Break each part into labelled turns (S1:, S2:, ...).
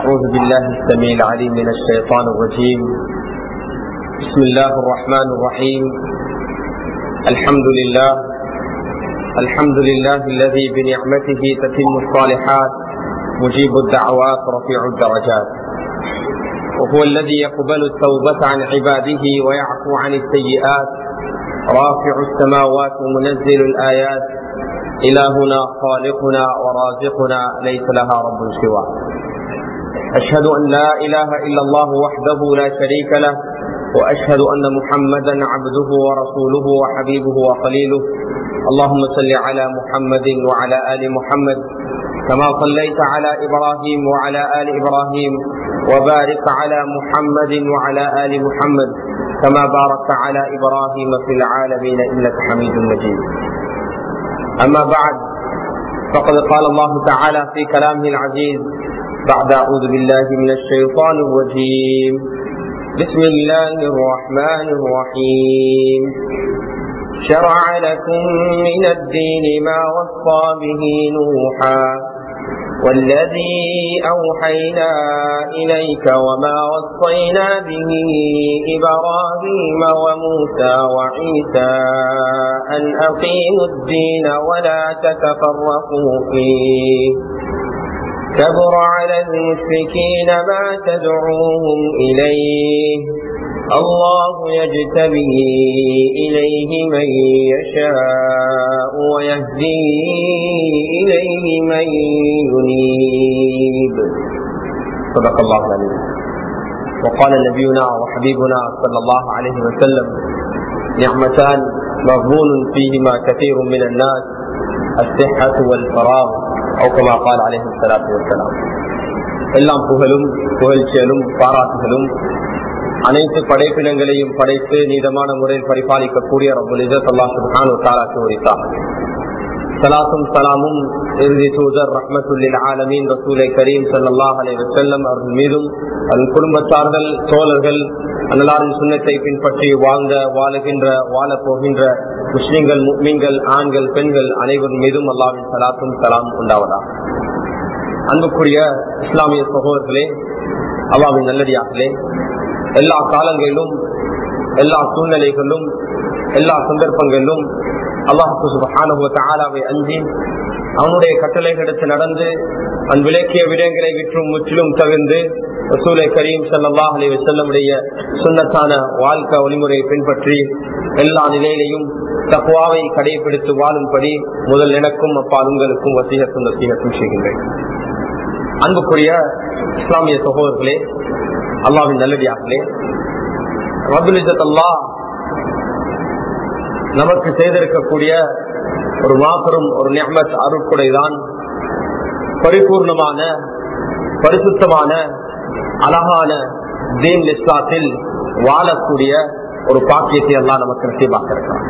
S1: أعوذ بالله السميع العليم من الشيطان الرجيم بسم الله الرحمن الرحيم الحمد لله الحمد لله الذي بنعمته تتم الصالحات مجيب الدعوات رفيع الدرجات وهو الذي يقبل التوبة عن عباده ويعفو عن السيئات رافع السماوات ومنزل الآيات إلهنا خالقنا ورازقنا ليس لها رب سواه أشهد أن لا إله إلا الله وحده لا شريك له وأشهد أن محمدا عبده ورسوله وحبيبه وخليله اللهم صل على محمد وعلى آل محمد كما صليت على إبراهيم وعلى آل إبراهيم وبارك على محمد وعلى آل محمد كما باركت على إبراهيم في العالمين إنك حميد مجيد أما بعد فقد قال الله تعالى في كلامه العزيز بعد أعوذ بالله من الشيطان الرجيم بسم الله الرحمن الرحيم شرع لكم من الدين ما وصى به نوحا والذي أوحينا إليك وما وصينا به إبراهيم وموسى وعيسى أن أقيموا الدين ولا تتفرقوا فيه كبر على المشركين ما تدعوهم إليه الله يجتبي إليه من يشاء ويهدي إليه من ينيب صدق الله العليم وقال نبينا وحبيبنا صلى الله عليه وسلم نعمتان مغبون فيهما كثير من الناس الصحة والفراغ أو كما قال عليه الصلاة والسلام எல்லாம் புகழும் புகழ்ச்சியலும் பாராட்டுகளும் அனைத்து படைப்பினங்களையும் படைத்து நீதமான முறையில் பரிபாலிக்கக்கூடிய சலாத்தும் சலாமும் இறுதி தூதர் ரஹமத்துல்லில் ஆலமீன் ரசூலை கரீம் சல்லாஹ் அலை வசல்லம் அவர்கள் மீதும் அதன் குடும்பத்தார்கள் தோழர்கள் அன்னலாரின் சுண்ணத்தை பின்பற்றி வாழ்ந்த வாழுகின்ற வாழப் போகின்ற முஸ்லிம்கள் முக்மீன்கள் ஆண்கள் பெண்கள் அனைவரும் மீதும் அல்லாவின் சலாத்தும் சலாம் உண்டாவதா அன்புக்குரிய இஸ்லாமிய சகோதரர்களே அல்லாவின் நல்லடியார்களே எல்லா காலங்களிலும் எல்லா சூழ்நிலைகளிலும் எல்லா சந்தர்ப்பங்களிலும் அல்லாஹு சுபஹானுவை அஞ்சி அவனுடைய கட்டளைகளுக்கு நடந்து அவன் விளக்கிய விடயங்களை விற்றும் முற்றிலும் தவிர்ந்து ரசூலை கரீம் சல்லாஹ் அலி வசல்லமுடைய சுண்ணத்தான வாழ்க்கை வழிமுறையை பின்பற்றி எல்லா நிலையிலையும் தக்குவாவை கடைபிடித்து வாழும்படி முதல் எனக்கும் அப்பால் உங்களுக்கும் வசீகத்தும் வசீகத்தும் செய்கின்றேன் அன்புக்குரிய இஸ்லாமிய சகோதரர்களே அல்லாவின் நல்லடியார்களே ரபுலிஜத் அல்லா நமக்கு செய்திருக்கக்கூடிய ஒரு மாபெரும் ஒரு நியமத் அருட்கொடைதான் பரிபூர்ணமான பரிசுத்தமான அழகான தீன் இஸ்லாத்தில் வாழக்கூடிய ஒரு பாக்கியத்தை எல்லாம் நமக்கு நசீபாக்க இருக்கிறார்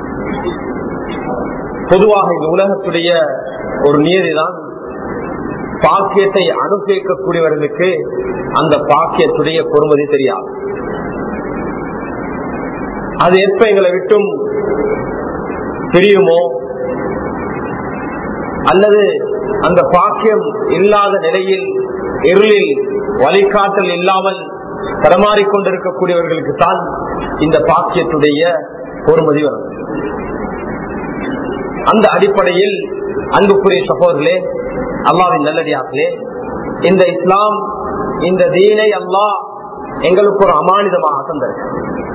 S1: பொதுவாக இந்த உலகத்துடைய ஒரு நீதிதான் பாக்கியத்தை அனுப்பிக்கக்கூடியவர்களுக்கு அந்த பாக்கியத்துடைய பொறுமதி தெரியாது அது எப்ப எங்களை விட்டும் தெரியுமோ அல்லது அந்த பாக்கியம் இல்லாத நிலையில் இருளில் வழிகாட்டல் இல்லாமல் தடமாறிக்கொண்டிருக்கக்கூடியவர்களுக்கு தான் இந்த பாக்கியத்துடைய பொறுமதி வரும் அந்த அடிப்படையில் அன்புக்குரிய சகோதரர்களே அல்லாவின் நல்லடியார்களே இந்த இஸ்லாம் இந்த தீனை அல்லாஹ் எங்களுக்கு ஒரு அமானிதமாக தந்திருக்கு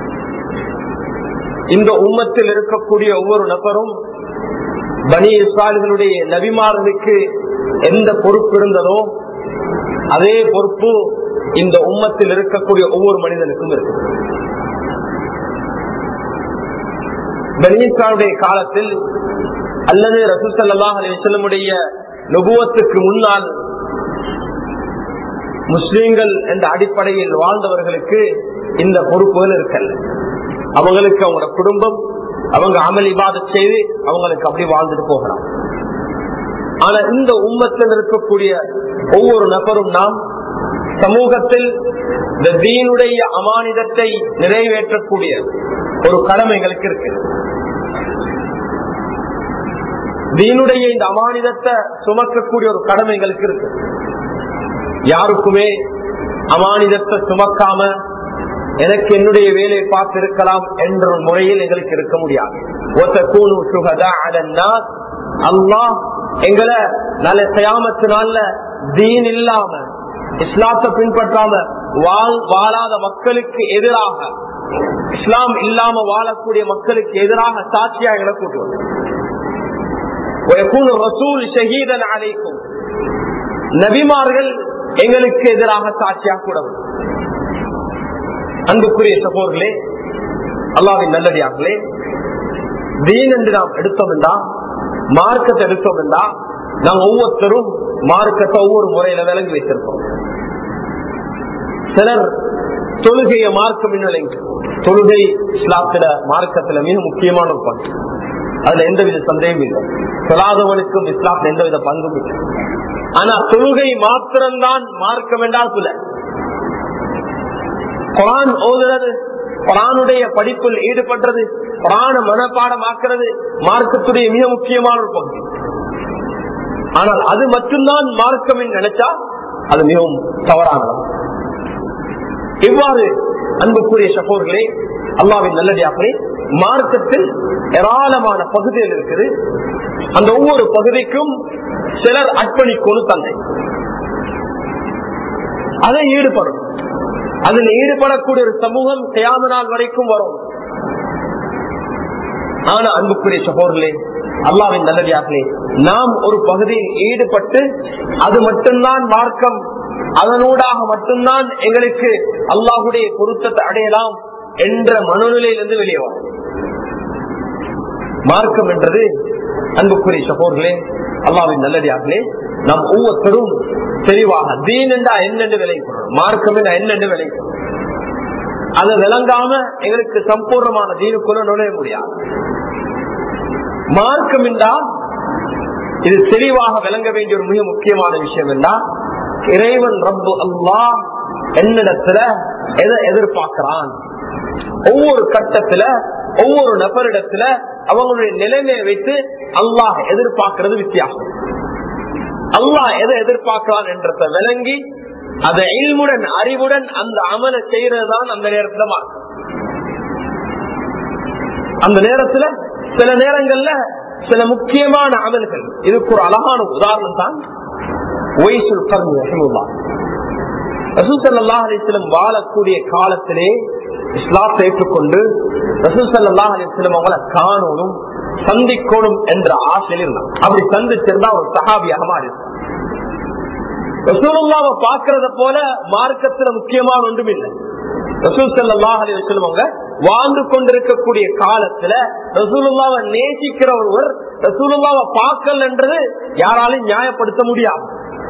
S1: இந்த உம்மத்தில் இருக்கக்கூடிய ஒவ்வொரு நபரும் பனி இஸ்லால்களுடைய நபிமார்களுக்கு எந்த பொறுப்பு இருந்ததோ அதே பொறுப்பு இந்த உம்மத்தில் இருக்கக்கூடிய ஒவ்வொரு மனிதனுக்கும் இருக்கு பனீசாவுடைய காலத்தில் அல்லது ரசூசல்லாஹ் அலிசல்லமுடைய நுகுவத்துக்கு முன்னால் முஸ்லீம்கள் என்ற அடிப்படையில் வாழ்ந்தவர்களுக்கு இந்த பொறுப்புகள் இருக்கல்ல அவங்களுக்கு அவங்களோட குடும்பம் அவங்க அமல் இபாத செய்து அவங்களுக்கு அப்படி வாழ்ந்துட்டு போகலாம் ஆனா இந்த உம்மத்தில் இருக்கக்கூடிய ஒவ்வொரு நபரும் நாம் சமூகத்தில் இந்த தீனுடைய அமானிதத்தை நிறைவேற்றக்கூடிய ஒரு கடமை எங்களுக்கு இருக்கு தீனுடைய இந்த அமானிதத்தை சுமக்கக்கூடிய ஒரு கடமை எங்களுக்கு இருக்கு யாருக்குமே அமானிதத்தை சுமக்காம எனக்கு என்னுடைய வேலையை பார்த்து இருக்கலாம் என்ற முறையில் எங்களுக்கு இருக்க முடியாது அல்லாஹ் எங்களை நல்ல சயாமத்தினால தீன் இல்லாம இஸ்லாத்தை பின்பற்றாம வாழ் வாழாத மக்களுக்கு எதிராக இஸ்லாம் இல்லாம வாழக்கூடிய மக்களுக்கு எதிராக சாட்சியா எங்களை கூட்டுவது ரசூல் ஷஹீதன் அழைக்கும் நபிமார்கள் எங்களுக்கு எதிராக சாட்சியா கூட அன்புக்குரிய சகோதர்களே அல்லாவின் நல்லடியார்களே தீன் என்று நாம் எடுத்தோம் என்றா மார்க்கத்தை எடுத்தோம் என்றா நாம் ஒவ்வொருத்தரும் மார்க்கத்தை ஒவ்வொரு முறையில விளங்கி வைத்திருக்கோம் சிலர் தொழுகைய மார்க்கம் விளங்கி தொழுகை இஸ்லாத்தில மார்க்கத்துல மிக முக்கியமான ஒரு பங்கு அதுல எந்தவித சந்தேகம் இல்லை சொல்லாதவனுக்கும் இஸ்லாத்துல எந்தவித பங்கும் இல்லை ஆனா தொழுகை மாத்திரம்தான் மார்க்கம் என்றால் சில குரான் ஓதுறது குரானுடைய படிப்பில் ஈடுபடுறது குரான மனப்பாடமாக்குறது மார்க்கத்துடைய மிக முக்கியமான ஒரு பகுதி ஆனால் அது மட்டும்தான் மார்க்கம் நினைச்சா அது மிகவும் தவறானது இவ்வாறு அன்புக்குரிய சகோதர்களே அல்லாவின் நல்லடியாகவே மார்க்கத்தில் ஏராளமான பகுதிகள் இருக்குது அந்த ஒவ்வொரு பகுதிக்கும் சிலர் அர்ப்பணிக்கொண்டு தந்தை அதை ஈடுபடும் அதில் ஈடுபடக்கூடிய ஒரு சமூகம் செய்யாம நாள் வரைக்கும் வரும் ஆனா அன்புக்குரிய சகோதரர்களே அல்லாவின் நல்லடியார்களே நாம் ஒரு பகுதியில் ஈடுபட்டு அது மட்டும்தான் மார்க்கம் அதனூடாக மட்டும்தான் எங்களுக்கு அல்லாஹுடைய பொருத்தத்தை அடையலாம் என்ற மனநிலையிலிருந்து வெளியே வரும் மார்க்கம் என்றது அன்புக்குரிய சகோதரர்களே அல்லாவின் நல்லடியார்களே நாம் ஒவ்வொருத்தரும் தெளிவாக தீன் என்றா என்னென்று விளைவிக்கணும் மார்க்கம் என்றா என்னென்று விளைவிக்கணும் அதை விளங்காம எங்களுக்கு சம்பூர்ணமான தீனுக்குள்ள நுழைய முடியாது மார்க்கம் என்றால் இது தெளிவாக விளங்க வேண்டிய ஒரு மிக முக்கியமான விஷயம் என்றால் இறைவன் ரப்பு அல்லா என்னிடத்துல எதை எதிர்பார்க்கிறான் ஒவ்வொரு கட்டத்துல ஒவ்வொரு நபரிடத்துல அவங்களுடைய நிலைமையை வைத்து அல்லாஹ் எதிர்பார்க்கிறது வித்தியாசம் அல்லாஹ் எதை எதிர்பார்க்கிறான் என்றத விளங்கி அதை இல்முடன் அறிவுடன் அந்த அமலை செய்யறதுதான் அந்த நேரத்துல மார்க்கம் அந்த நேரத்துல சில நேரங்கள்ல சில முக்கியமான அமல்கள் இதுக்கு ஒரு அழகான உதாரணம் தான் ஒய்சுல் கர்மி ரஹிமுல்லா ரசூசல்லா அலிஸ்லம் வாழக்கூடிய காலத்திலே இஸ்லாத்தை ஏற்றுக்கொண்டு ரசூசல்லா அலிஸ்லம் அவங்கள காணணும் சந்திக்கணும் என்ற ஆசையில் இருந்தான் அப்படி சந்திச்சிருந்தா ஒரு சகாபியாக மாறி ரசூலுல்லாவை பாக்குறத போல மார்க்கத்துல முக்கியமான ஒன்றும் இல்லை ரசூல் சல்லாஹ் அலி வசல்வங்க வாழ்ந்து கொண்டிருக்கக்கூடிய காலத்துல ரசூலுல்லாவை நேசிக்கிற ஒருவர் ரசூலுல்லாவை பார்க்கல் என்றது யாராலும் நியாயப்படுத்த முடியாது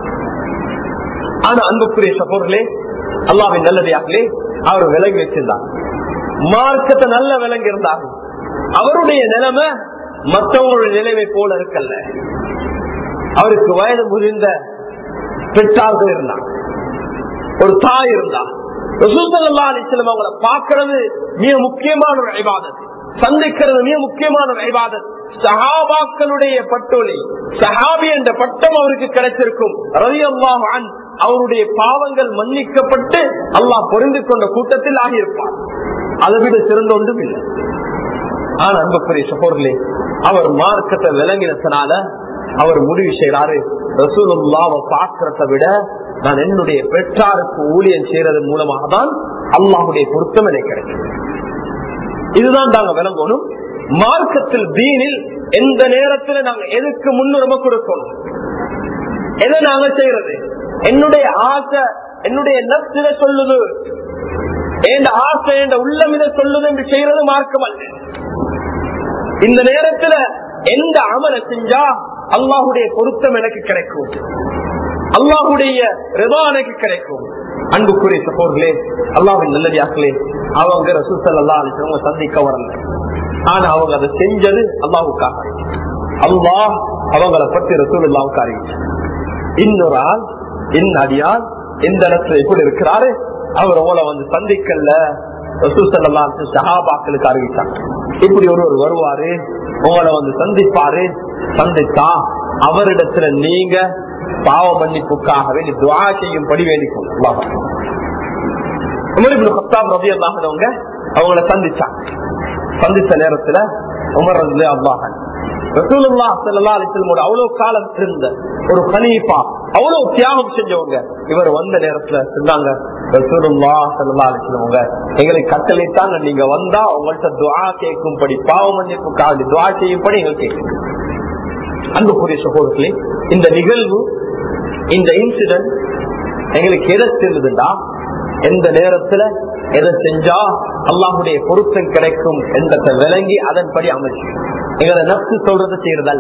S1: ஆனா அன்புக்குரிய சகோதரர்களே அல்லாவின் நல்லதையாகலே அவர் விலகி வச்சிருந்தார் மார்க்கத்தை நல்ல விலங்கி இருந்தார் அவருடைய நிலைமை மற்றவங்களுடைய நிலைமை போல இருக்கல்ல அவருக்கு வயது முதிர்ந்த பெற்றார்கள் இருந்தார் ஒரு தாய் இருந்தார் ரசூசல்லா அலிஸ்லம் அவங்களை பார்க்கறது மிக முக்கியமான ஒரு ஐபாதத் சந்திக்கிறது மிக முக்கியமான ஒரு ஐபாதத் சஹாபாக்களுடைய பட்டோலி சஹாபி என்ற பட்டம் அவருக்கு கிடைச்சிருக்கும் ரவி அல்லாஹ் அவருடைய பாவங்கள் மன்னிக்கப்பட்டு அல்லாஹ் பொருந்து கொண்ட கூட்டத்தில் ஆகியிருப்பார் அதை விட சிறந்த ஒன்றும் இல்லை ஆனா அன்புக்குரிய சகோதரர்களே அவர் மார்க்கத்தை விளங்கினதுனால அவர் முடிவு செய்யறாரு ரசூலுல்லாவை பார்க்கறத விட நான் என்னுடைய பெற்றாருக்கு ஊழியம் செய்யறதன் மூலமாக தான் அல்லாஹுடைய பொருத்தம் எனக்கு கிடைக்கும் இதுதான் நாங்க விளங்கணும் மார்க்கத்தில் தீனில் எந்த நேரத்தில் நாங்க எதுக்கு முன்னுரிமை கொடுக்கணும் எதை நாங்க செய்யறது என்னுடைய ஆசை என்னுடைய நப்சில சொல்லுது என் ஆசை என்ற உள்ளம் இதை சொல்லுது என்று செய்யறது மார்க்கம் அல்ல இந்த நேரத்துல எந்த அமலை செஞ்சா அல்லாஹுடைய பொருத்தம் எனக்கு கிடைக்கும் அல்லாஹுடைய ரிதா எனக்கு கிடைக்கும் அன்புக்குரிய சகோதரர்களே அல்லாவின் நல்லதாக்களே அவங்க ரசூசல் அல்லா அலிசவங்க சந்திக்க வரல ஆனா அவங்க அதை செஞ்சது அல்லாவுக்காக அல்லாஹ் அவங்களை பற்றி ரசூல் அல்லாவுக்கு அறிவிச்சு இன்னொரு ஆள் இன் அடியால் இந்த இடத்துல எப்படி இருக்கிறாரு அவர் உங்களை வந்து சந்திக்கல ரசூசல்லா சஹாபாக்களுக்கு அறிவிச்சாங்க இப்படி ஒருவர் வருவாரு உங்களை வந்து சந்திப்பாரு சந்தித்தா அவரிடத்துல நீங்க பாவ மன்னிப்புக்காக வேண்டி துவா செய்யும்படி வேண்டிக்கும் உமர் இப்னு கத்தாப் ரவி அல்லாஹனவங்க அவங்கள சந்திச்சாங்க சந்திச்ச நேரத்துல உமர் ரவி அல்லாஹன் ரசூலுல்லா ஸல்லல்லாஹு அலைஹி வஸல்லம் அவ்வளவு காலம் இருந்த ஒரு கலீஃபா அவ்வளவு தியாகம் செஞ்சவங்க இவர் வந்த நேரத்துல சொன்னாங்க ரசூலுல்லா ஸல்லல்லாஹு அலைஹி வஸல்லம் அவங்க எங்களுக்கு கட்டளைத்தாங்க நீங்க வந்தா உங்கள்ட்ட துஆ கேட்கும்படி பாவ மன்னிப்புக்காக துஆ செய்யும்படி எங்களுக்கு கேட்குங்க அன்புக்குரிய சகோதரர்களே இந்த நிகழ்வு இந்த இன்சிடென்ட் எங்களுக்கு எதை செல்லுதுண்டா எந்த நேரத்துல எதை செஞ்சா அல்லாஹுடைய பொருத்தம் கிடைக்கும் என்பதை விளங்கி அதன்படி அமைச்சு எங்களை நப்சு சொல்றது செய்யறதல்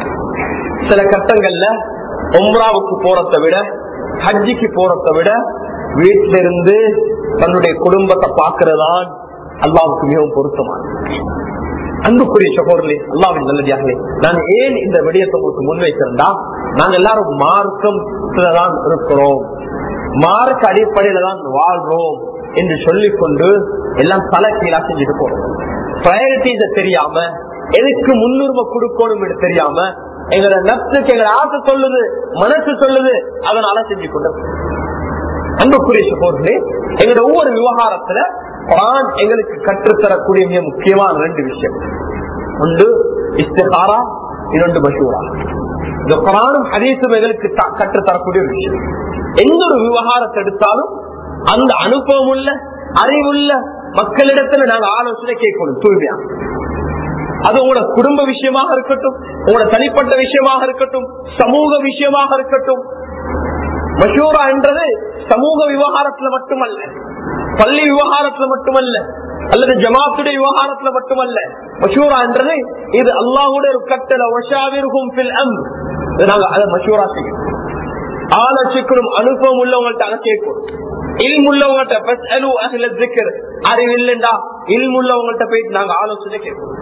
S1: சில கட்டங்கள்ல உம்ராவுக்கு போறதை விட ஹஜ்ஜிக்கு போறதை விட வீட்டில இருந்து தன்னுடைய குடும்பத்தை பாக்குறதான் அல்லாவுக்கு மிகவும் பொருத்தமானது அன்புக்குரிய சகோதரர்களே அல்லாவின் நல்லதாகவே நான் ஏன் இந்த விடயத்தை உங்களுக்கு முன்வைக்கிறேன்டா நாங்க எல்லாரும் மார்க்கம் தான் இருக்கிறோம் மார்க் அடிப்படையில தான் வாழ்றோம் என்று சொல்லிக் கொண்டு எல்லாம் தலை கீழா செஞ்சுட்டு போறோம் ப்ரையாரிட்டிஸ தெரியாம எதுக்கு முன்னுரிமை கொடுக்கணும் என்று தெரியாம எங்களோட நப்சுக்கு எங்களை ஆசை சொல்லுது மனசு சொல்லுது அதனால செஞ்சு கொண்டு அன்புக்குரிய சகோதரர்களே எங்களோட ஒவ்வொரு விவகாரத்துல குரான் எங்களுக்கு கற்றுத்தரக்கூடிய மிக முக்கியமான ரெண்டு விஷயம் ஒன்று இஸ்திகாரா இன்னொன்று மஷூரா இந்த குரானும் ஹதீசும் எங்களுக்கு கற்றுத்தரக்கூடிய ஒரு விஷயம் எந்த ஒரு விவகாரத்தை எடுத்தாலும் அந்த அனுபவம் உள்ள அறிவுள்ள மக்களிடத்துல நாங்க ஆலோசனை கேட்கணும் தூய்மையா அது உங்களோட குடும்ப விஷயமாக இருக்கட்டும் உங்களோட தனிப்பட்ட விஷயமாக இருக்கட்டும் சமூக விஷயமாக இருக்கட்டும் மஷூரா என்றது சமூக விவகாரத்துல மட்டுமல்ல பள்ளி விவகாரத்துல மட்டுமல்ல அல்லது ஜமாத்துடைய விவகாரத்துல மட்டுமல்ல மஷூரா என்றது இது அல்லாஹுடைய ஒரு கட்டளை வஷாவிற்கும் நாங்க அதை மஷூரா செய்யணும் ஆலோசிக்கணும் அனுபவம் உள்ளவங்கள்ட்ட அதை கேட்கணும் இல்முள்ளவங்கள்ட்ட அறிவில்லைண்டா இல்முள்ளவங்கள்ட்ட போயிட்டு நாங்க ஆலோசனை கேட்கணும்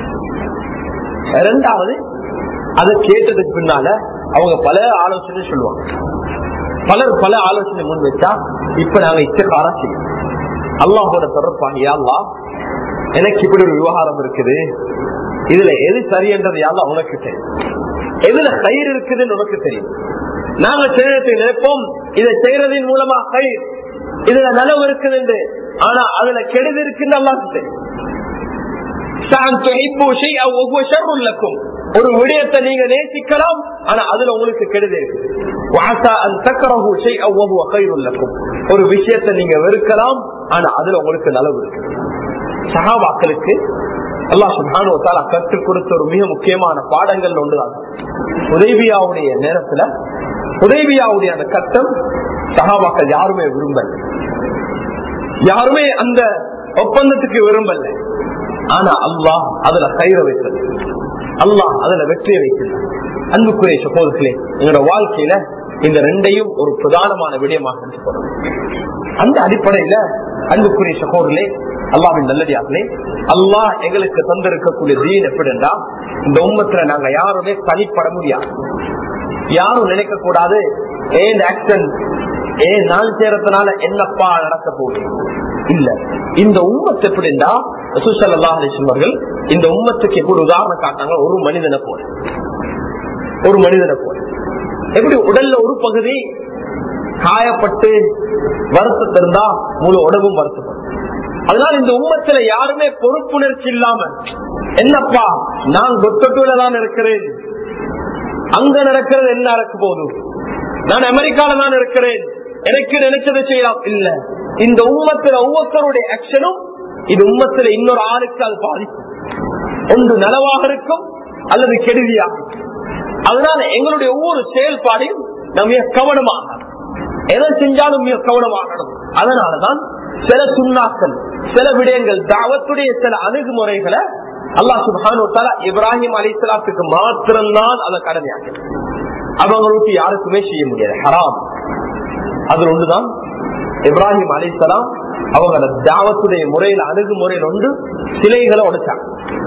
S1: இரண்டாவது அதை கேட்டதுக்கு பின்னால அவங்க பல ஆலோசனை சொல்லுவாங்க பலர் பல ஆலோசனை முன் வச்சா இப்ப நாங்க இச்சக்காரா செய்யணும் அல்லாஹோட தொடர்பாக அல்லா எனக்கு இப்படி ஒரு விவகாரம் இருக்குது இதுல எது சரி என்றது யாரும் உனக்கு தெரியும் எதுல கயிறு இருக்குதுன்னு உனக்கு தெரியும் நாங்க செய்யறதை நினைப்போம் இதை செய்யறதின் மூலமா கயிறு இதுல நலவு இருக்குது என்று ஆனா அதுல கெடுது இருக்குன்னு அல்லாக்கு தெரியும் ஒரு விடயத்தை நீங்க நேசிக்கலாம் ஆனா அதுல உங்களுக்கு கெடுதல் இருக்குது ஒரு விஷயத்தை நீங்க வெறுக்கலாம் ஆனா அதுல உங்களுக்கு நலவு இருக்கு சகாபாக்களுக்கு அல்லா சுபானுவத்தால கற்றுக் கொடுத்த ஒரு மிக முக்கியமான பாடங்கள் ஒன்றுதான் உதவியாவுடைய நேரத்துல உதவியாவுடைய அந்த கட்டம் சகாபாக்கள் யாருமே விரும்பல யாருமே அந்த ஒப்பந்தத்துக்கு விரும்பல ஆனா அல்லாஹ் அதுல கயிற வைத்தது அல்லாஹ் அதுல வெற்றியை வைத்தது அன்புக்குரிய சகோதரர்களே எங்களோட வாழ்க்கையில இந்த ரெண்டையும் ஒரு பிரதானமான விடயமாக அந்த அடிப்படையில அன்புக்குரிய சகோதரர்களே அல்லாவின் நல்லடியார்களே அல்லாஹ் எங்களுக்கு தந்திருக்கக்கூடிய தீன் எப்படின்னா இந்த உண்மத்துல நாங்க யாருமே தனிப்பட முடியாது யாரும் நினைக்க கூடாது ஏன் ஆக்சன் ஏன் நான் சேரத்தினால என்னப்பா நடக்க போகுது இல்ல இந்த உம்மத்து எப்படின்னா சுசல்லாஹர்கள் இந்த உம்மத்துக்கு எப்படி உதாரணம் காட்டாங்க ஒரு மனிதனை போல ஒரு மனிதனை போல எப்படி உடல்ல ஒரு பகுதி காயப்பட்டு வருத்தம் இருந்தா முழு உடம்பும் வருத்தப்படும் அதனால இந்த உம்மத்துல யாருமே பொறுப்புணர்ச்சி இல்லாம என்னப்பா நான் கொத்தட்டூல தான் இருக்கிறேன் அங்க நடக்கிறது என்ன நடக்க போதும் நான் அமெரிக்கால தான் இருக்கிறேன் எனக்கு நினைச்சதை செய்யலாம் இல்ல இந்த உம்மத்துல ஒவ்வொருத்தருடைய ஆக்ஷனும் இது உம்மத்துல இன்னொரு ஆளுக்கு அது பாதிக்கும் ஒன்று நலவாக இருக்கும் அல்லது கெடுதியாக அதனால எங்களுடைய ஒவ்வொரு செயல்பாடையும் நம்ம மிக கவனமாக எதை செஞ்சாலும் மிக கவனமாகணும் அதனாலதான் சில சுண்ணாக்கள் சில விடயங்கள் தாவத்துடைய சில அணுகுமுறைகளை அல்லா சுபானு இப்ராஹிம் அலிசலாத்துக்கு மாத்திரம்தான் அதை கடமையாக அவங்களுக்கு யாருக்குமே செய்ய முடியாது ஹராம் அது ஒன்றுதான் இப்ராஹிம் அலிசலாம் அவங்க தாவத்துடைய முறையில் அணுகுமுறையில் ஒன்று சிலைகளை உடைச்சாங்க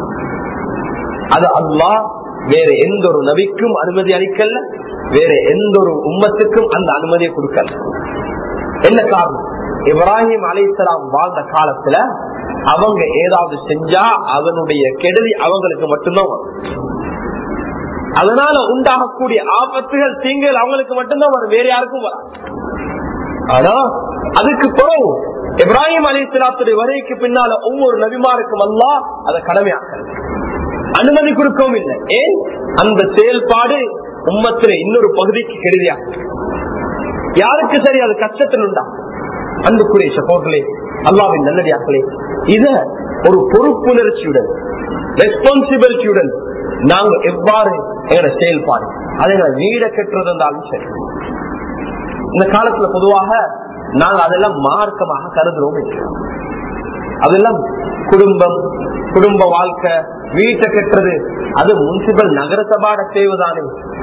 S1: அது அல்லாஹ் வேற எந்த ஒரு நபிக்கும் அனுமதி அளிக்கல வேற எந்த ஒரு உம்மத்துக்கும் அந்த அனுமதியை கொடுக்கல என்ன காரணம் இப்ராஹிம் அலிசலாம் வாழ்ந்த காலத்துல அவங்க ஏதாவது செஞ்சா அவனுடைய கெடுதி அவங்களுக்கு மட்டும்தான் வரும் அதனால உண்டாகக்கூடிய ஆபத்துகள் தீங்குகள் அவங்களுக்கு மட்டும்தான் வரும் வேற யாருக்கும் வராது ஆனா அதுக்கு பிறகு இப்ராஹிம் அலி இஸ்லாத்துடைய வரைக்கு பின்னால ஒவ்வொரு நபிமாருக்கும் அல்லா அதை கடமையாக்கல அனுமதி கொடுக்கவும் இல்லை ஏன் அந்த செயல்பாடு உம்மத்தில இன்னொரு பகுதிக்கு கெடுதியா யாருக்கு சரி அது கஷ்டத்தில் உண்டா அன்புக்குரிய சகோதரே அல்லாவின் நல்லடியாக்களே இத ஒரு பொறுப்புணர்ச்சியுடன் ரெஸ்பான்சிபிலிட்டியுடன் நாங்க எவ்வாறு எங்களோட செயல்பாடு அதை எங்களை வீட கட்டுறது இருந்தாலும் சரி இந்த காலத்துல பொதுவாக நாங்க அதெல்லாம் மார்க்கமாக கருதுறோம் அதெல்லாம் குடும்பம் குடும்ப வாழ்க்கை வீட்டை கட்டுறது அது முனிசிபல் நகரசபாட தேவைதானே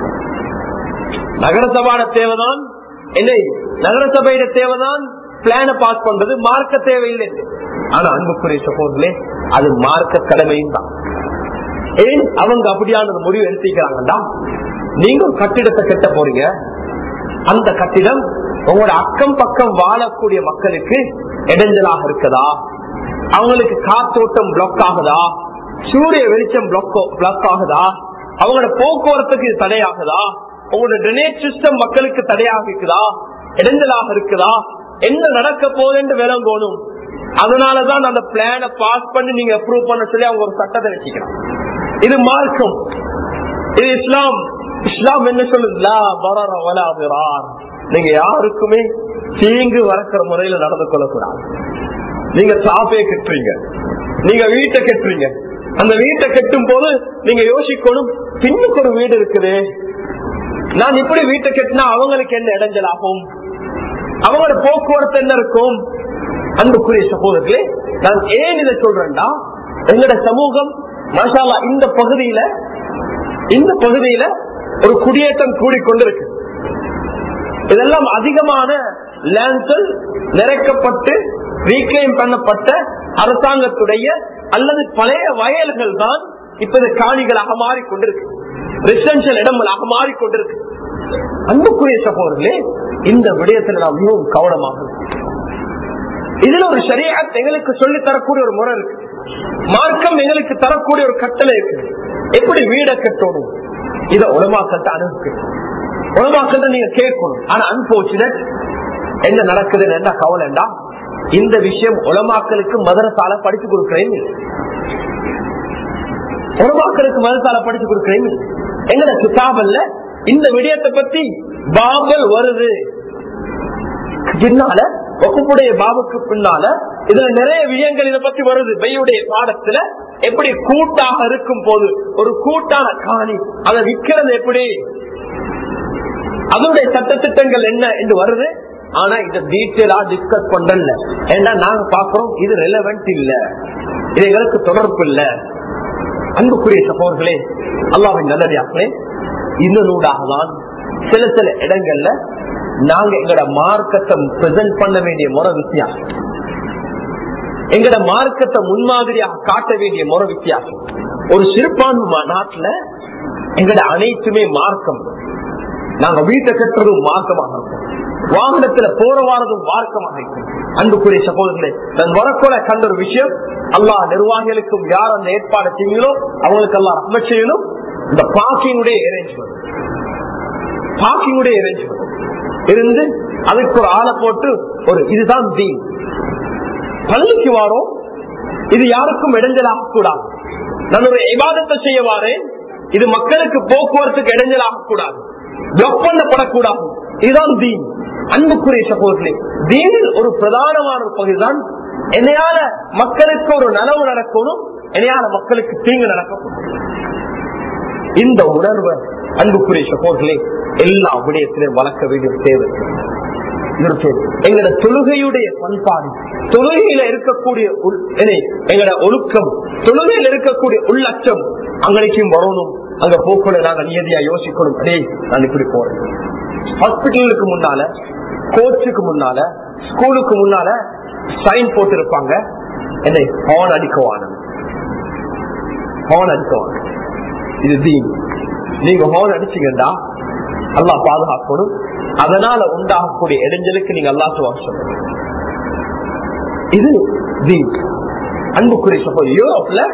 S1: நகரசபாட தேவைதான் இல்லை நகரசபையிட தேவைதான் பிளான பாஸ் பண்றது மார்க்க தேவையில்லை ஆனா அன்புக்குரிய சகோதரே அது மார்க்க கடமையும் தான் ஏன் அவங்க அப்படியான முடிவு எடுத்துக்கிறாங்கடா நீங்க ஒரு கட்டிடத்தை கட்ட போறீங்க அந்த கட்டிடம் உங்களோட அக்கம் பக்கம் வாழக்கூடிய மக்களுக்கு இடைஞ்சலாக இருக்குதா அவங்களுக்கு காத்தோட்டம் பிளாக் ஆகுதா சூரிய வெளிச்சம் பிளாக் ஆகுதா அவங்களோட போக்குவரத்துக்கு இது தடையாகுதா உங்களோட ட்ரெனேஜ் சிஸ்டம் மக்களுக்கு தடையாக இருக்குதா இடைஞ்சலாக இருக்குதா என்ன நடக்க போகுதுன்னு விளங்கணும் அதனாலதான் அந்த பிளான பாஸ் பண்ணி நீங்க அப்ரூவ் பண்ண சொல்லி அவங்க ஒரு சட்டத்தை வச்சுக்கிறாங்க இது மார்க்கம் இது இஸ்லாம் இஸ்லாம் என்ன சொல்லுது நீங்க யாருக்குமே தீங்கு வளர்க்கிற முறையில நடந்து கொள்ளக்கூடாது நீங்க சாப்பே கட்டுறீங்க நீங்க வீட்டை கட்டுறீங்க அந்த வீட்டை கட்டும் போது நீங்க யோசிக்கணும் பின்னுக்கு ஒரு வீடு இருக்குது நான் இப்படி வீட்டை கட்டினா அவங்களுக்கு என்ன இடைஞ்சல் ஆகும் அவங்களோட போக்குவரத்து என்ன இருக்கும் அன்புக்குரிய சகோதரர்களே நான் ஏன் இதை சொல்றேன்டா எங்களோட சமூகம் மசாலா இந்த பகுதியில இந்த பகுதியில ஒரு குடியேற்றம் கூடிக்கொண்டிருக்கு இதெல்லாம் அதிகமான லேண்ட்கள் நிறைக்கப்பட்டு ரீக்ளைம் பண்ணப்பட்ட அரசாங்கத்துடைய அல்லது பழைய வயல்கள் தான் இப்ப இது காணிகளாக மாறிக்கொண்டிருக்கு ரெசிடென்சியல் இடங்களாக மாறிக்கொண்டிருக்கு அன்புக்குரிய சகோதரர்களே இந்த விடயத்தில் நாம் மிகவும் கவனமாக இதுல ஒரு சரியாக எங்களுக்கு சொல்லி தரக்கூடிய ஒரு முறை இருக்கு மார்க்கம் எங்களுக்கு தரக்கூடிய ஒரு கட்டளை இருக்கு எப்படி வீட கட்டணும் இத உலமாக்கத்தை அனுப்பு உலமாக்கத்தை நீங்க கேட்கணும் ஆனா அன்போச்சுனட் என்ன நடக்குதுன்னு என்ன கவலைண்டா இந்த விஷயம் உலமாக்களுக்கு மதரசால படிச்சு கொடுக்கிறேன் உலமாக்களுக்கு மதரசால படிச்சு கொடுக்கிறேன் எங்கட கிதாபல்ல இந்த விடயத்தை பத்தி பாபல் வருது பின்னால வகுப்புடைய பாபுக்கு பின்னால இதுல நிறைய விஷயங்கள் இதை பத்தி வருது பையுடைய பாடத்துல எப்படி கூட்டாக இருக்கும் போது ஒரு கூட்டான காணி அதை விற்கிறது எப்படி அதனுடைய சட்டத்திட்டங்கள் என்ன என்று வருது ஆனா இத டீட்டெயிலா டிஸ்கஸ் பண்ணல ஏன்னா நாங்க பாக்குறோம் இது ரெலவென்ட் இல்ல இது எங்களுக்கு தொடர்பு இல்ல அன்புக்குரிய சகோதரர்களே அல்லாவின் நல்லதாக்களே இந்த நூடாக தான் சில சில இடங்கள்ல நாங்க எங்கட மார்க்கத்தை பிரசன்ட் பண்ண வேண்டிய முறை வித்தியாசம் எங்கட மார்க்கத்தை முன்மாதிரியாக காட்ட வேண்டிய முறை வித்தியாசம் ஒரு சிறுபான்மை நாட்டுல எங்கட அனைத்துமே மார்க்கம் நாங்க வீட்டை கட்டுறதும் மார்க்கமாக இருக்கும் வாகனத்துல போற வாரதும் மார்க்கமாக இருக்கும் அன்புக்குரிய சகோதரர்களே நான் வரக்கூட கண்ட ஒரு விஷயம் எல்லா நிர்வாகிகளுக்கும் யார் அந்த ஏற்பாடு செய்யங்களோ அவங்களுக்கு எல்லாம் ரஹ்மத் செய்யணும் இந்த பார்க்கிங்குடைய அரேஞ்ச்மெண்ட் பார்க்கிங்குடைய அரேஞ்ச்மெண்ட் இருந்து அதுக்கு ஒரு ஆளை போட்டு ஒரு இதுதான் தீன் பள்ளிக்கு வாரோம் இது யாருக்கும் இடைஞ்சலாக கூடாது நான் ஒரு விவாதத்தை செய்ய வாரேன் இது மக்களுக்கு போக்குவரத்துக்கு இடைஞ்சலாக கூடாது பிளாக் பண்ணப்படக்கூடாது இதுதான் தீன் அன்புக்குரிய சகோதரர்களே தீனில் ஒரு பிரதானமான ஒரு பகுதிதான் என்னையால மக்களுக்கு ஒரு நனவு நடக்கணும் என்னையால மக்களுக்கு தீங்கு நடக்கக்கூடும் இந்த உணர்வை அன்புக்குரிய சகோதரர்களே எல்லா விடயத்திலும் வளர்க்க வேண்டிய தேவை எங்களோட தொழுகையுடைய பண்பாடு தொழுகையில இருக்கக்கூடிய எங்களோட ஒழுக்கம் தொழுகையில் இருக்கக்கூடிய உள்ளச்சம் அங்கனைக்கும் வரணும் அங்க போக்குள்ள நாங்க நியதியா யோசிக்கணும் அடே நான் இப்படி போறேன் ஹாஸ்பிட்டலுக்கு முன்னால கோச்சுக்கு முன்னால ஸ்கூலுக்கு முன்னால சைன் போட்டு இருப்பாங்க என்னை ஹார்ன் அடிக்கவான ஹார்ன் அடிக்கவான இது தீன் நீங்க ஹார்ன் அடிச்சீங்கடா அல்லா பாதுகாக்கணும் அதனால உண்டாகக்கூடிய இடைஞ்சலுக்கு நீங்க அல்லா சொல்லணும் இது தீன் அன்புக்குரிய சப்போஸ் யூரோப்ல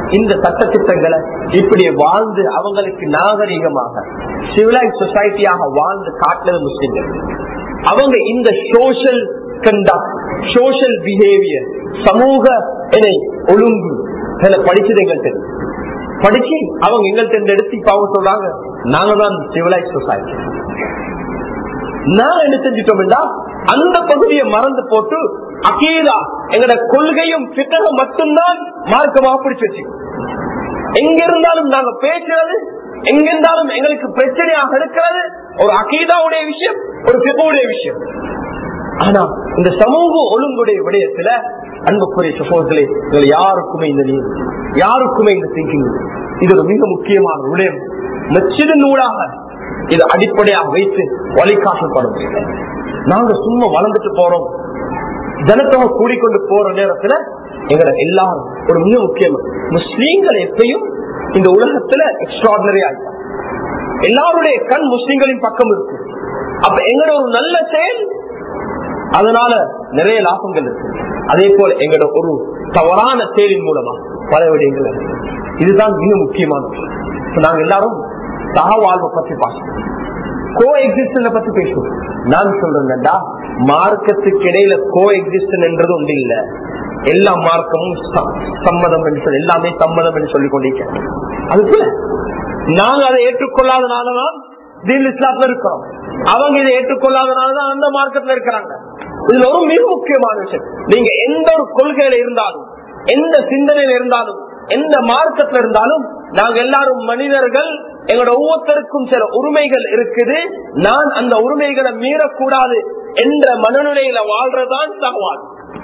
S1: இந்த சட்டத்திட்டங்களை இப்படி வாழ்ந்து அவங்களுக்கு நாகரிகமாக சிவிலைஸ் சொசைட்டியாக வாழ்ந்து காட்டினது முஸ்லிம்கள் அவங்க இந்த சோசியல் கண்டக்ட் சோசியல் பிஹேவியர் சமூக இணை ஒழுங்கு படிச்சது எங்கள்கிட்ட படிச்சு அவங்க எங்கள்கிட்ட எடுத்து இப்ப அவங்க சொல்றாங்க நாங்க தான் சிவிலைஸ் சொசைட்டி நான் என்ன செஞ்சிட்டோம்னா அந்த பகுதியை மறந்து போட்டு அகீதா எங்கட கொள்கையும் பித்தகம் மட்டும்தான் மார்க்கமாக பிடிச்சு வச்சு எங்க இருந்தாலும் நாங்க பேசுறது எங்க இருந்தாலும் எங்களுக்கு பிரச்சனையாக இருக்கிறது ஒரு அகீதாவுடைய விஷயம் ஒரு பிபுடைய விஷயம் ஆனா இந்த சமூக ஒழுங்குடைய விடயத்துல அன்புக்குரிய சகோதரர்களே எங்களை யாருக்குமே இந்த நீர் யாருக்குமே இந்த திங்கிங் இது ஒரு மிக முக்கியமான விடயம் நச்சிறு நூலாக இதை அடிப்படையாக வைத்து வழிகாட்டப்படும் நாங்க சும்மா வளர்ந்துட்டு போறோம் ஜனத்தொகை கூடிக்கொண்டு போற நேரத்துல எங்களை எல்லாரும் ஒரு மிக முக்கியம் முஸ்லீம்கள் எப்பயும் இந்த உலகத்துல எக்ஸ்ட்ராடினரி ஆயிட்டாங்க எல்லாருடைய கண் முஸ்லீம்களின் பக்கம் இருக்கு அப்ப எங்களோட ஒரு நல்ல செயல் அதனால நிறைய லாபங்கள் இருக்கு அதே போல எங்களோட ஒரு தவறான செயலின் மூலமா பல விடயங்கள் இருக்கு. இதுதான் மிக முக்கியமான விஷயம். இப்ப நாங்க எல்லாரும் சகவாழ்வை பத்தி பார்க்கணும் கோ எக்ஸிஸ்டன் பத்தி பேசுவோம் நான் சொல்றேன்டா மார்க்கத்துக்கு இடையில கோ எக்ஸிஸ்டன் என்றது ஒன்று இல்ல எல்லா மார்க்கமும் ச- சம்மதம் என்று சொல்லி எல்லாமே சம்மதம் என்று சொல்லிக் கொண்டிருக்கிறேன் அதுக்குள்ள நாங்க அதை ஏற்றுக்கொள்ளாதனாலதான் தீன் இஸ்லாத்துல இருக்கிறோம் அவங்க இதை ஏற்றுக்கொள்ளாதனாலதான் அந்த மார்க்கத்துல இருக்கிறாங்க இதுல ஒரு மிக முக்கியமான விஷயம் நீங்க எந்த ஒரு கொள்கையில இருந்தாலும் எந்த சிந்தனையில இருந்தாலும் எந்த மார்க்கத்துல இருந்தாலும் நாங்க எல்லாரும் மனிதர்கள் எங்களோட ஒவ்வொருத்தருக்கும் சில உரிமைகள் இருக்குது நான் அந்த உரிமைகளை மீறக்கூடாது என்ற மனநிலையில வாழ்றதான் சகவால்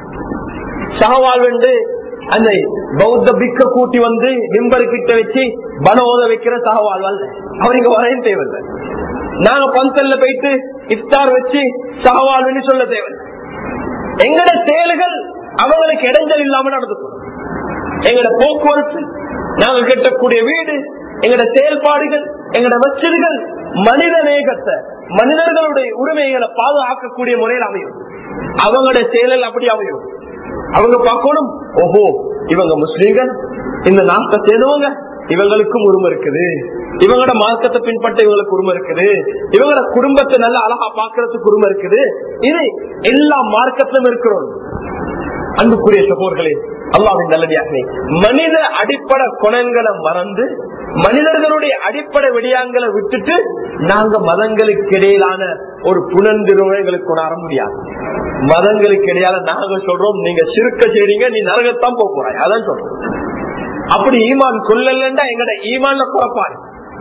S1: சகவால் வந்து அந்த பௌத்த பிக்க கூட்டி வந்து நிம்பரு கிட்ட வச்சு பண ஓத வைக்கிற சகவால் அல்ல அவருக்கு வரையும் தேவையில்லை நாங்க பந்தல்ல போயிட்டு இஃப்தார் வச்சு சகவால்னு சொல்ல தேவையில்லை எங்கட செயல்கள் அவங்களுக்கு இடைஞ்சல் இல்லாம நடந்துக்கணும் எங்கட போக்குவரத்து நாங்க கட்டக்கூடிய வீடு எங்கட செயல்பாடுகள் எங்கட வச்சதுகள் மனித நேகத்தை மனிதர்களுடைய உரிமைகளை பாதுகாக்கக்கூடிய முறையில் அமையும் அவங்களோட செயலில் அப்படி அமையும் அவங்க பார்க்கணும் ஓஹோ இவங்க முஸ்லீம்கள் இந்த நாட்டை சேர்ந்தவங்க இவங்களுக்கும் உரிமை இருக்குது இவங்களோட மார்க்கத்தை பின்பற்ற இவங்களுக்கு உரிமை இருக்குது இவங்களோட குடும்பத்தை நல்லா அழகா பாக்குறதுக்கு உரிமை இருக்குது இது எல்லா மார்க்கத்திலும் இருக்கிறோம் அன்புக்குரிய சகோதர்களே அல்லாவின் நல்லடியாகவே மனித அடிப்படை குணங்களை மறந்து மனிதர்களுடைய அடிப்படை விடயங்களை விட்டுட்டு நாங்க மதங்களுக்கு இடையிலான ஒரு புனந்திருவை எங்களுக்கு கொண்டாட முடியாது மதங்களுக்கு இடையால நாங்க சொல்றோம் நீங்க சிறுக்க செய்றீங்க நீ நரகத்தான் போக போறாய் அதான் சொல்றோம் அப்படி ஈமான் கொள்ளலண்டா எங்கட ஈமான்ல குறப்பாரு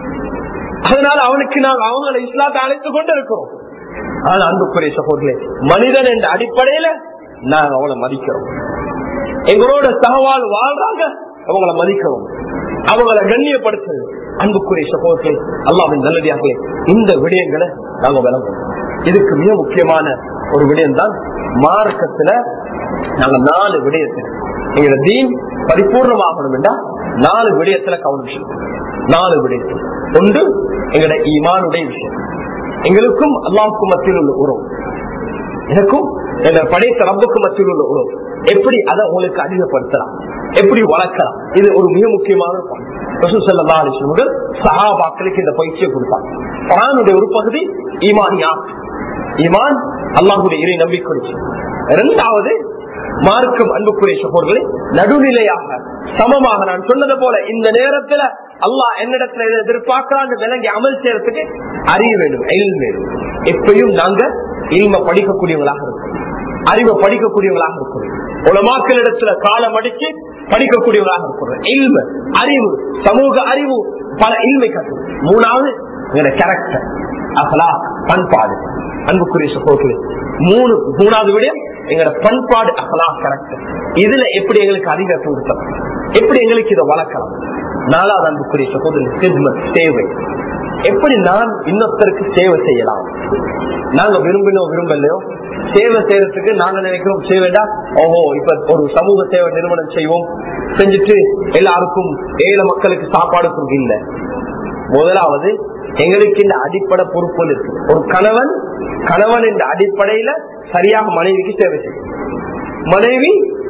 S1: அதனால அவனுக்கு நாங்க அவங்களை இஸ்லாத்தை அழைத்துக் கொண்டு இருக்கிறோம் ஆனா அன்புக்குரிய சகோதரே மனிதன் என்ற அடிப்படையில நாங்க அவளை மதிக்கிறோம் எங்களோட சகவால் வாழ்றாங்க அவங்கள மதிக்கிறோம் அவங்கள கண்ணியப்படுத்துறது அன்புக்குரிய சகோதரே அல்லாவின் நல்லடியார்களே இந்த விடயங்களை நாங்க விளங்குவோம் இதுக்கு மிக முக்கியமான ஒரு விடயம் தான் மார்க்கத்துல நாங்க நாலு விடயத்துல எங்களோட தீன் பரிபூர்ணமாகணும் என்றா நாலு விடயத்துல கவனம் செலுத்தணும். நாலு விடயத்தில் ஒன்று எங்களோட ஈமானுடைய விஷயம் எங்களுக்கும் அல்லாவுக்கும் மத்தியில் உள்ள உறவு எனக்கும் என்னை படைத்த ரப்புக்கு மத்தியில் உள்ள உறவு எப்படி அதை உங்களுக்கு அதிகப்படுத்தலாம் எப்படி வளர்க்கலாம் இது ஒரு மிக முக்கியமான point. ரசூல் ஸல்லல்லாஹு அலைஹி வஸல்லம் அவர்கள் சஹாபாக்களுக்கு இந்த பயிற்சியை கொடுத்தாங்க குர்ஆனுடைய ஒரு பகுதி ஈமானியா ஈமான் அல்லாஹுடைய இறை நம்பிக்கை இரண்டாவது மார்க்கம் அன்புக்குரிய சகோதரர்களை நடுநிலையாக சமமாக நான் சொன்னது போல இந்த நேரத்துல அல்லாஹ் என்னிடத்துல இதை எதிர்பார்க்கிறான்னு விளங்கி அமல் செய்யறதுக்கு அறிய வேண்டும் எழில் வேண்டும் எப்பயும் நாங்க இல்ம படிக்கக்கூடியவங்களாக இருக்கும் அறிவை படிக்கக்கூடியவங்களாக இருக்கிறோம் உலமாக்கள் இடத்துல காலம் அடிச்சு படிக்கக்கூடியவங்களாக இருக்கிறோம் இல்ம அறிவு சமூக அறிவு பல இல்மை கற்று மூணாவது கேரக்டர் அகலா பண்பாடு அன்புக்குரிய சகோதரர்களே மூணு மூணாவது விடயம் எங்களோட பண்பாடு அகலா கேரக்டர் இதுல எப்படி எங்களுக்கு அதிகத்தை கொடுத்தோம் எப்படி எங்களுக்கு இதை வளர்க்கலாம் நாலாவது அன்புக்குரிய சகோதரர் கிஸ்மத் சேவை எப்படி நான் இன்னொருத்தருக்கு சேவை செய்யலாம் நாங்க விரும்பினோம் விரும்பலையோ சேவை செய்யறதுக்கு நாங்க நினைக்கிறோம் சேவைடா ஓஹோ இப்ப ஒரு சமூக சேவை நிறுவனம் செய்வோம் செஞ்சுட்டு எல்லாருக்கும் ஏழை மக்களுக்கு சாப்பாடு கொடுக்க இல்ல முதலாவது எங்களுக்கு இந்த அடிப்படை பொறுப்புகள் இருக்கு ஒரு கணவன் கணவன் இந்த அடிப்படையில சரியாக மனைவிக்கு சேவை செய்யும் மனைவி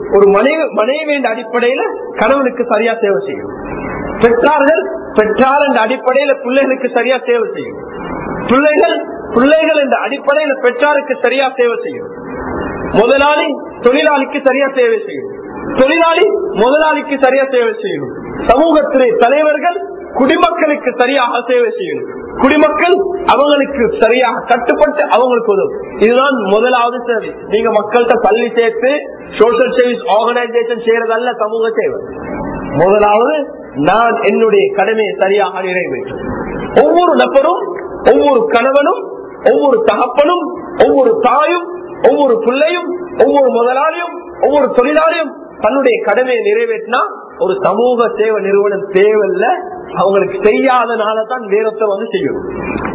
S1: ஒரு மனைவி மனைவி என்ற அடிப்படையில கணவனுக்கு சரியா சேவை செய்யும் பெற்றார்கள் பெற்றார் என்ற அடிப்படையில பிள்ளைகளுக்கு சரியா சேவை செய்யும் பிள்ளைகள் பிள்ளைகள் என்ற அடிப்படையில பெற்றாருக்கு சரியா சேவை செய்யும் முதலாளி தொழிலாளிக்கு சரியா சேவை செய்யும் தொழிலாளி முதலாளிக்கு சரியா சேவை செய்யணும் சமூகத்திலே தலைவர்கள் குடிமக்களுக்கு சரியாக சேவை செய்யணும் குடிமக்கள் அவங்களுக்கு சரியாக கட்டுப்பட்டு அவங்களுக்கு உதவும் இதுதான் முதலாவது சேவை நீங்க மக்கள்கிட்ட பள்ளி சேர்த்து சோசியல் சர்வீஸ் ஆர்கனைசேஷன் செய்யறதல்ல சமூக சேவை முதலாவது நான் என்னுடைய கடமையை சரியாக நிறைவேற்றும் ஒவ்வொரு நபரும் ஒவ்வொரு கணவனும் ஒவ்வொரு தகப்பனும் ஒவ்வொரு தாயும் ஒவ்வொரு பிள்ளையும் ஒவ்வொரு முதலாளியும் ஒவ்வொரு தொழிலாளியும் தன்னுடைய கடமையை நிறைவேற்றினா ஒரு சமூக சேவை நிறுவனம் தேவையில்ல அவங்களுக்கு செய்யாதனால தான் நேரத்தை வந்து செய்யணும்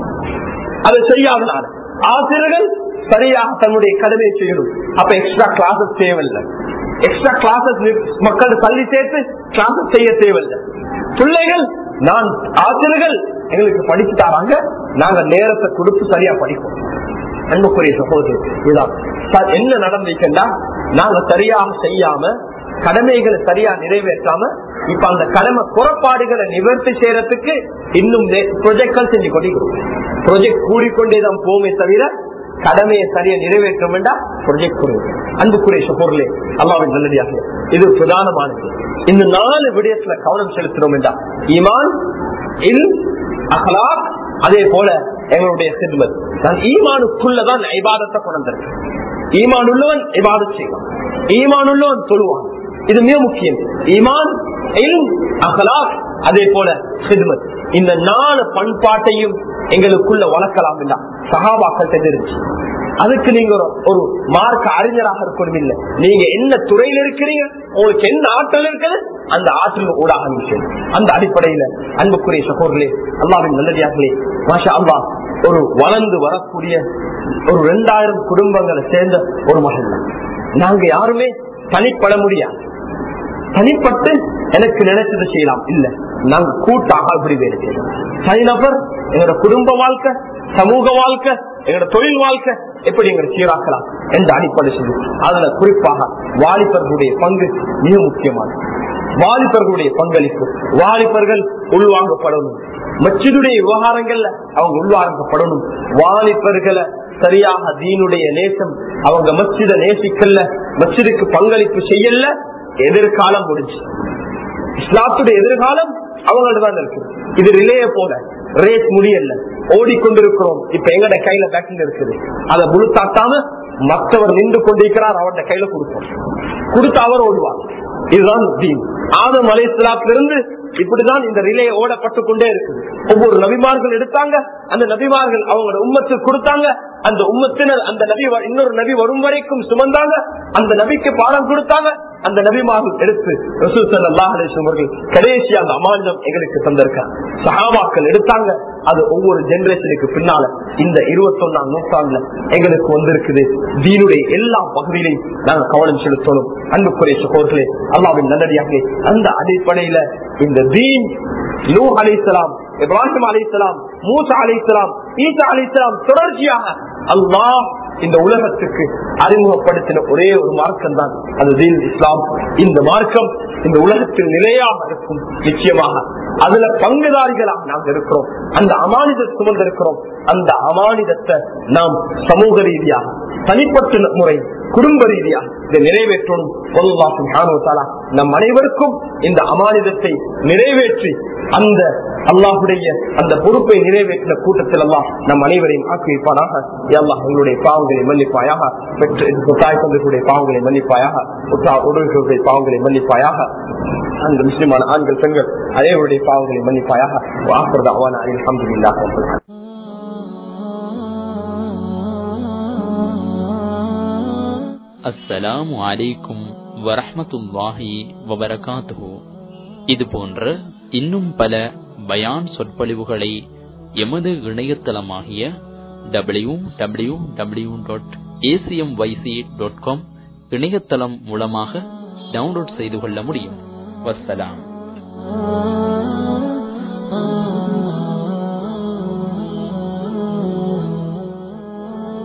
S1: அதை செய்யாதனால ஆசிரியர்கள் சரியாக தன்னுடைய கடமையை செய்யணும் அப்ப எக்ஸ்ட்ரா கிளாஸஸ் தேவையில்லை எக்ஸ்ட்ரா கிளாஸஸ் மக்கள் தள்ளி சேர்த்து கிளாஸஸ் செய்ய தேவையில்லை பிள்ளைகள் நான் ஆசிரியர்கள் எங்களுக்கு படிச்சு தராங்க நாங்க நேரத்தை கொடுத்து சரியா படிப்போம் அன்புக்குரிய சகோதரர் இதுதான் சார் என்ன நடந்திருக்கா நாங்க சரியாக செய்யாம கடமைகளை சரியா நிறைவேற்றாம இப்ப அந்த கடமை குறப்பாடுகளை நிவர்த்தி செய்யறதுக்கு இன்னும் ப்ரொஜெக்ட்கள் செஞ்சு கொண்டிருக்கிறோம் ப்ரொஜெக்ட் கூடிக்கொண்டேதான் போமே தவிர கடமையை சரியா நிறைவேற்ற வேண்டாம் ப்ரொஜெக்ட் கொடுங்க அன்புக்குரிய சகோதரே அல்லாவின் நல்லடியாக இது பிரதானமானது இந்த நாலு விடயத்துல கவனம் செலுத்துறோம் என்றா ஈமான் இல் அகலாக் அதே போல எங்களுடைய சிறுமத் நான் ஈமானுக்குள்ளதான் ஐபாதத்தை கொண்டிருக்கேன் ஈமான் உள்ளவன் இபாதத் செய்வான் ஈமான் உள்ளவன் சொல்லுவான் இது மிக முக்கியம் ஈமான் அகலாக் அதே போல சிறுமத் இந்த நாலு பண்பாட்டையும் எங்களுக்குள்ள வளர்க்கலாம் இல்ல சகாபாக்கள் தெரிஞ்சு அதுக்கு நீங்க ஒரு ஒரு மார்க்க அறிஞராக இருக்கணும் இல்ல நீங்க என்ன துறையில இருக்கிறீங்க உங்களுக்கு என்ன ஆற்றல் இருக்குது அந்த ஆற்றல் ஊடாக விஷயம் அந்த அடிப்படையில அன்புக்குரிய சகோதரர்களே அல்லாவின் நல்லடியார்களே மாஷா அல்லா ஒரு வளர்ந்து வரக்கூடிய ஒரு ரெண்டாயிரம் குடும்பங்களை சேர்ந்த ஒரு மகள் நாங்க யாருமே தனிப்பட முடியாது தனிப்பட்டு எனக்கு நினைச்சது செய்யலாம் இல்ல நாங்க கூட்டாக அப்படி வேலை செய்யலாம் தனிநபர் எங்களோட குடும்ப வாழ்க்கை சமூக வாழ்க்கை எங்களோட தொழில் வாழ்க்கை எப்படி எங்களை சீராக்கலாம் என்ற அடிப்படை சொல்லி அதுல குறிப்பாக வாலிபர்களுடைய பங்கு மிக முக்கியமானது வாலிபர்களுடைய பங்களிப்பு வாலிபர்கள் உள்வாங்கப்படணும் மச்சிதுடைய விவகாரங்கள்ல அவங்க உள்வாங்கப்படணும் வாலிபர்களை சரியாக தீனுடைய நேசம் அவங்க மச்சித நேசிக்கல மச்சிதுக்கு பங்களிப்பு செய்யல எதிர்காலம் முடிஞ்சு இஸ்லாத்துடைய எதிர்காலம் அவங்கள்ட்ட தான் இருக்கு இது ரிலேய போல ரேஸ் முடியல ஓடிக்கொண்டிருக்கிறோம் இப்ப எங்கட கையில பேக்கிங் இருக்குது அதை முழு தாட்டாம மற்றவர் நின்று கொண்டிருக்கிறார் அவர்கிட்ட கையில கொடுப்போம் கொடுத்து அவர் ஓடுவார் இதுதான் தீன் ஆதம் அலைசலாத்திலிருந்து இப்படிதான் இந்த ரிலே ஓடப்பட்டு கொண்டே இருக்குது ஒவ்வொரு நபிமார்கள் எடுத்தாங்க அந்த நபிமார்கள் அவங்களோட உம்மத்துக்கு கொடுத்தாங்க அந்த உம்மத்தினர் அந்த நபி இன்னொரு நபி வரும் வரைக்கும் சுமந்தாங்க அந்த நபிக்கு பாடம் கொடுத்தாங்க அந்த நபிமார்கள் எடுத்து ரசூசல் அல்லாஹர்கள் கடைசி அந்த அமானிதம் எங்களுக்கு தந்திருக்காங்க சகாபாக்கள் எடுத்தாங்க அது ஒவ்வொரு ஜெனரேஷனுக்கு பின்னால இந்த இருபத்தி ஒன்னாம் நூற்றாண்டுல எங்களுக்கு வந்திருக்குது தீனுடைய எல்லா பகுதியிலையும் நாங்க கவனம் செலுத்தணும் அன்புக்குரிய சகோதரர்களே அல்லாவின் நல்லடியாக அந்த அடிப்படையில இந்த தீன் நூ அலிசலாம் இப்ராஹிம் அலிசலாம் மூசா அலிசலாம் ஈசா அலிசலாம் தொடர்ச்சியாக அல்லாஹ் இந்த உலகத்துக்கு அறிமுகப்படுத்தின ஒரே ஒரு மார்க்கம் தான் அது தீன் இஸ்லாம் இந்த மார்க்கம் இந்த உலகத்தில் நிலையாக இருக்கும் நிச்சயமாக அதுல பங்குதாரிகளாக நாம் இருக்கிறோம் அந்த அமானித சுமந்திருக்கிறோம் அந்த அமானிதத்தை நாம் சமூக ரீதியாக தனிப்பட்ட முறை குடும்ப ரீதியாக இதை நிறைவேற்றணும் நம் அனைவருக்கும் இந்த அமானிதத்தை நிறைவேற்றி அந்த அல்லாஹுடைய அந்த பொறுப்பை நிறைவேற்றின கூட்டத்தில் எல்லாம் நம் அனைவரையும் ஆக்கி வைப்பானாக எல்லாம் எங்களுடைய பாவங்களை மன்னிப்பாயாக பெற்று தாய் தந்தைகளுடைய பாவங்களை மன்னிப்பாயாக உடல்களுடைய பாவங்களை மன்னிப்பாயாக அந்த முஸ்லிமான ஆண்கள் பெண்கள் அனைவருடைய பாவங்களை மன்னிப்பாயாக ஆசிரத அவான அலமதுல்லாக
S2: அஸ்ஸலாமு அலைக்கும் வரஹமத்துல்லாஹி வபரகாத்துஹு இது போன்ற இன்னும் பல பயான் சொற்பொழிவுகளை எமது இணையதளமாகிய W W W dot ACM YC dot com இணையதளம் மூலமாக டவுன்லோட் செய்து கொள்ள முடியும் வசலாம்